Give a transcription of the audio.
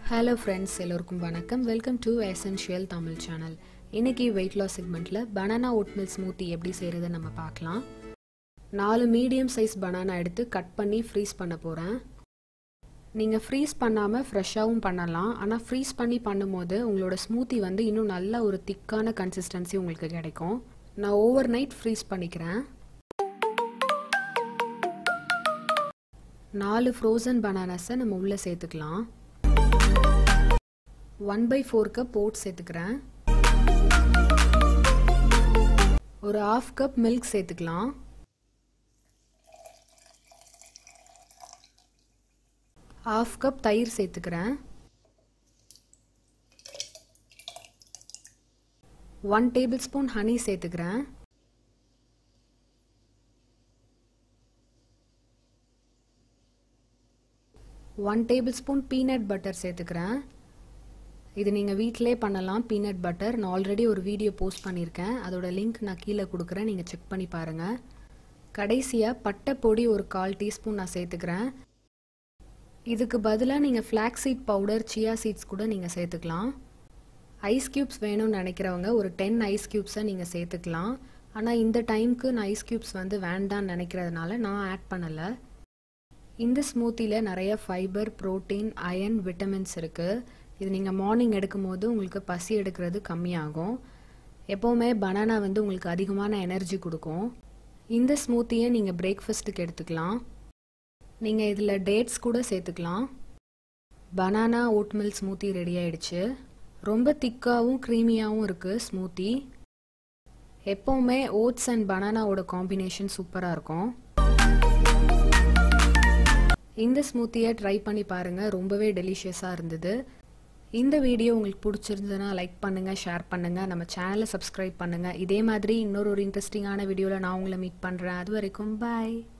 hello friends எல்லோருக்கும் வணக்கம் welcome to essential Tamil channel இன்னைக்கு வெயிட் லாஸ் செக்மெண்ட்டில் பனானா ஓட்மில் ஸ்மூத்தி எப்படி செய்கிறத நம்ம பார்க்கலாம் நாலு மீடியம் சைஸ் பனானா எடுத்து கட் பண்ணி ஃப்ரீஸ் பண்ண போகிறேன் நீங்கள் ஃப்ரீஸ் பண்ணாமல் ஃப்ரெஷ்ஷாகவும் பண்ணலாம் ஆனால் ஃப்ரீஸ் பண்ணி பண்ணும்போது உங்களோட ஸ்மூத்தி வந்து இன்னும் நல்ல ஒரு திக்கான கன்சிஸ்டன்சி உங்களுக்கு கிடைக்கும் நான் ஓவர் நைட் ஃப்ரீஸ் பண்ணிக்கிறேன் நாலு ஃப்ரோசன் பனானாஸை நம்ம உள்ளே சேர்த்துக்கலாம் one by four cup oats சேர்த்துக்கிறேன் ஒரு ஆஃப் கப் மில்க் சேர்த்துக்கலாம் ஆஃப் கப் தயிர் சேர்த்துக்கிறேன் ஒன் டேபிள் ஸ்பூன் ஹனி சேர்த்துக்கிறேன் one tablespoon peanut butter சேர்த்துக்கிறேன் இது நீங்கள் வீட்டிலே பண்ணலாம் பீனட் பட்டர் நான் ஆல்ரெடி ஒரு வீடியோ போஸ்ட் பண்ணியிருக்கேன் அதோட லிங்க் நான் கீழே கொடுக்குறேன் நீங்கள் செக் பண்ணி பாருங்கள் கடைசியாக பட்டை பொடி ஒரு கால் டீஸ்பூன் நான் சேர்த்துக்கிறேன் இதுக்கு பதிலாக நீங்கள் flax seed powder chia seeds கூட நீங்கள் சேர்த்துக்கலாம் ஐஸ் க்யூப்ஸ் வேணும்னு நினைக்கிறவங்க ஒரு டென் ஐஸ் க்யூப்ஸை நீங்கள் சேர்த்துக்கலாம் ஆனால் இந்த டைமுக்கு நான் ஐஸ் க்யூப்ஸ் வந்து வேண்டான்னு நினைக்கிறதுனால நான் ஆட் பண்ணலை இந்த ஸ்மூத்தியில் நிறைய ஃபைபர் ப்ரோட்டீன் அயன் விட்டமின்ஸ் இருக்குது இது நீங்கள் மார்னிங் எடுக்கும் போது உங்களுக்கு பசி எடுக்கிறது கம்மியாகும் எப்போவுமே பனானா வந்து உங்களுக்கு அதிகமான எனர்ஜி கொடுக்கும் இந்த ஸ்மூத்தியை நீங்கள் பிரேக்ஃபாஸ்ட்டுக்கு எடுத்துக்கலாம் நீங்கள் இதில் டேட்ஸ் கூட சேர்த்துக்கலாம் பனானா ஓட்மில் ஸ்மூத்தி ரெடி ஆயிடுச்சு ரொம்ப திக்காகவும் க்ரீமியாகவும் இருக்குது ஸ்மூத்தி எப்போவுமே ஓட்ஸ் அண்ட் பனானாவோட காம்பினேஷன் சூப்பராக இருக்கும் இந்த ஸ்மூத்தியை ட்ரை பண்ணி பாருங்கள் ரொம்பவே டெலிஷியஸாக இருந்தது இந்த வீடியோ உங்களுக்கு பிடிச்சிருந்ததுன்னா லைக் பண்ணுங்கள் ஷேர் பண்ணுங்கள் நம்ம சேனலை சப்ஸ்கிரைப் பண்ணுங்கள் இதே மாதிரி இன்னொரு ஒரு இன்ட்ரெஸ்டிங்கான வீடியோவில் நான் உங்களை மீட் பண்ணுறேன் அது வரைக்கும் பாய்